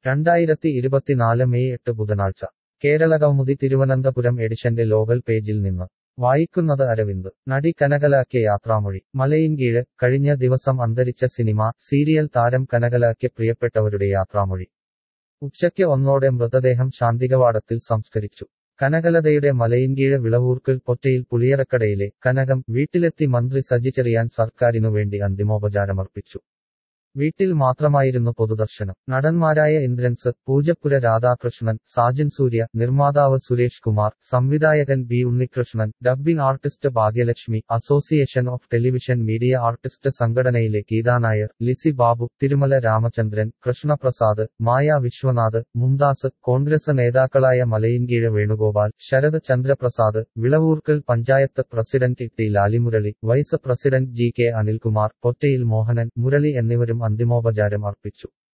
രണ്ടായിരത്തി ഇരുപത്തിനാല് മെയ് എട്ട് ബുധനാഴ്ച കേരളകൗമുദി തിരുവനന്തപുരം എഡിഷന്റെ ലോകൽ പേജിൽ നിന്ന് വായിക്കുന്നത് അരവിന്ദ് നടി കനകലാക്ക് യാത്രാമൊഴി മലയിൻകീഴ് കഴിഞ്ഞ ദിവസം അന്തരിച്ച സിനിമ സീരിയൽ താരം കനകലാക്ക് പ്രിയപ്പെട്ടവരുടെ യാത്രാമൊഴി ഉച്ചയ്ക്ക് ഒന്നോടെ മൃതദേഹം ശാന്തികവാടത്തിൽ സംസ്കരിച്ചു കനകലതയുടെ മലയിൻകീഴ് വിളവൂർക്കൽ പൊറ്റയിൽ പുളിയറക്കടയിലെ കനകം വീട്ടിലെത്തി മന്ത്രി സജി ചെറിയാൻ സർക്കാരിനു വേണ്ടി അന്തിമോപചാരമർപ്പിച്ചു വീട്ടിൽ മാത്രമായിരുന്നു പൊതുദർശനം നടന്മാരായ ഇന്ദ്രൻസ് പൂജപ്പുര രാധാകൃഷ്ണൻ സാജൻ സൂര്യ നിർമ്മാതാവ് സുരേഷ് കുമാർ സംവിധായകൻ B Unnikrishnan dubbing artist Bhagyalakshmi association of television media artist സംഘടനയിലെ ഗീതാ നായർ ലിസി ബാബു തിരുമല രാമചന്ദ്രൻ കൃഷ്ണപ്രസാദ് മായ വിശ്വനാഥ് മുംദാസ് കോൺഗ്രസ് നേതാക്കളായ Malayinkeezhu Venugopal Sarath Chandraprasad Vilavoorkal panchayat president T Lali Murali vice president G K Anilkumar Pottayil Mohanan Murali എന്നിവരും അന്തിമോപചാരം അർപ്പിച്ചു